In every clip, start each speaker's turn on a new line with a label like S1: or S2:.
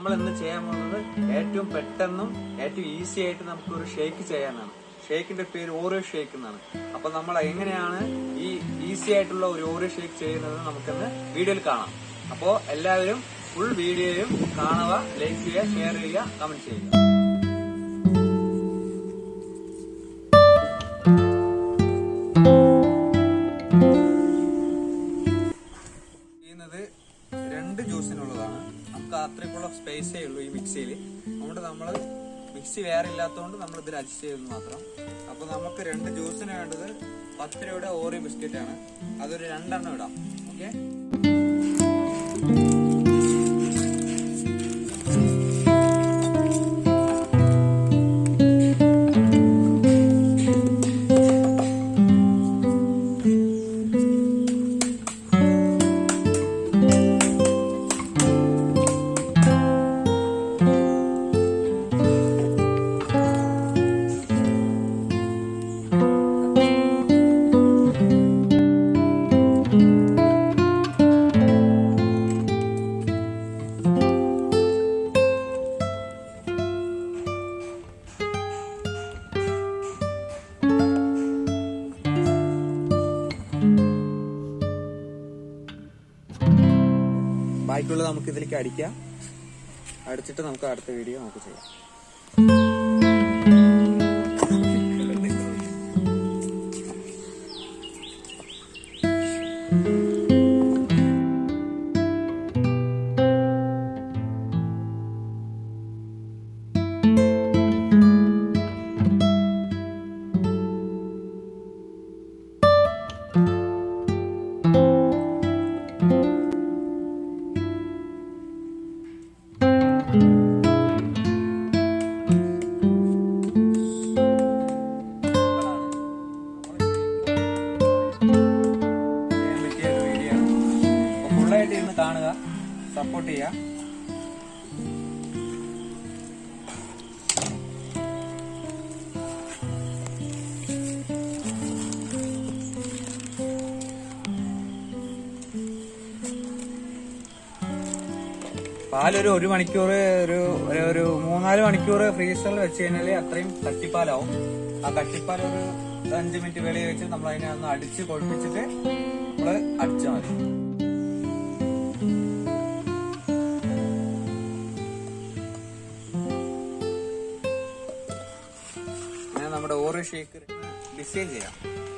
S1: നമ്മൾ ഇന്ന് ചെയ്യാൻ പോകുന്നത് ഏറ്റവും പെട്ടെന്നും ഏറ്റവും ഈസി ആയിട്ട് നമുക്ക് ഒരു ഷേക്ക് ചെയ്യാനാണ് ഷേക്കിന്റെ പേര് ഓരോ ഷേക്ക് എന്നാണ് അപ്പൊ നമ്മൾ എങ്ങനെയാണ് ഈ ഈസി ആയിട്ടുള്ള ഒരു ഓരോ ഷേക്ക് ചെയ്യുന്നത് നമുക്കിന്ന് വീഡിയോയിൽ കാണാം അപ്പോ എല്ലാവരും ഫുൾ വീഡിയോയും കാണുക ലൈക്ക് ചെയ്യുക ഷെയർ ചെയ്യുക കമന്റ് ചെയ്യുക ചെയ്യുന്നത് രണ്ട് ജ്യൂസിനുള്ളതാണ് നമുക്ക് അത്രയ്ക്കുള്ള സ്പേസേ ഉള്ളൂ ഈ മിക്സിയിൽ അതുകൊണ്ട് നമ്മൾ മിക്സി വേറെ ഇല്ലാത്തതുകൊണ്ട് നമ്മൾ ഇതിൽ അഡ്ജസ്റ്റ് ചെയ്തെന്ന് മാത്രം അപ്പൊ നമുക്ക് രണ്ട് ജ്യൂസിന് വേണ്ടത് പത്ത് രൂപയുടെ ഓറി ബിസ്ക്കറ്റ് ആണ് അതൊരു രണ്ടെണ്ണം ഇടാം ഓക്കെ ബാക്കിയുള്ളത് നമുക്ക് ഇതിലേക്ക് അടിക്കാം അടിച്ചിട്ട് നമുക്ക് അടുത്ത വീഡിയോ നമുക്ക് ചെയ്യാം ചെയ്യാൻ പറ്റിയ ഒരു വീഡിയോ ആണ് അപ്പൊ ഫുള്ളായിട്ട് ഇരുന്ന് കാണുക സപ്പോർട്ട് ചെയ്യുക പാലൊരു ഒരു മണിക്കൂർ ഒരു ഒരു- ഒരു മൂന്നാല് മണിക്കൂർ ഫ്രീസറിൽ വെച്ച് കഴിഞ്ഞാൽ അത്രയും കട്ടിപ്പാലാവും ആ കട്ടിപ്പാൽ ഒരു അഞ്ച് മിനിറ്റ് വെളിയിൽ വെച്ച് നമ്മൾ അതിനെ ഒന്ന് അടിച്ച് കൊഴിപ്പിച്ചിട്ട് നമ്മള് അടിച്ചാൽ മതി അങ്ങനെ നമ്മുടെ ഓരോ ഷേക്ക് ഡിസൈൻ ചെയ്യാം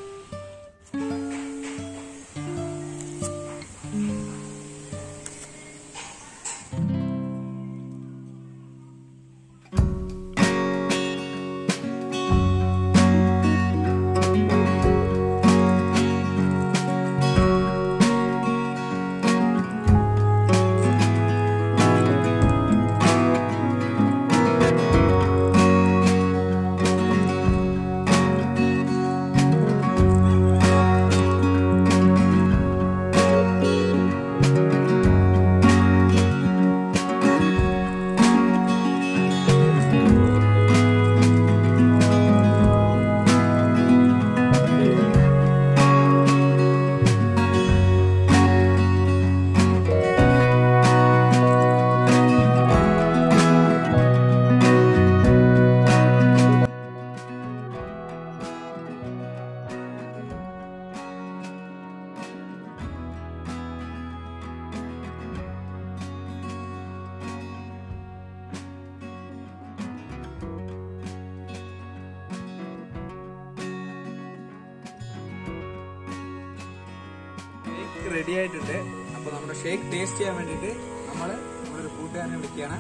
S1: ഷേക്ക് റെഡി ആയിട്ടുണ്ട് അപ്പൊ നമ്മുടെ ഷേക്ക് ടേസ്റ്റ് ചെയ്യാൻ വേണ്ടിട്ട് നമ്മള് നമ്മുടെ ഒരു കൂട്ടുകാരനെ വിളിക്കുകയാണ്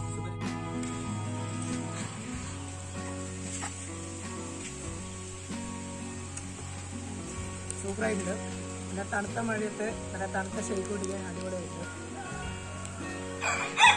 S2: സൂപ്പറായിട്ടുണ്ട് നല്ല തണുത്ത മഴയത്ത് നല്ല തണുത്ത ഷേക്ക് കുടിക്കാൻ അടിപൊളിയായിട്ട്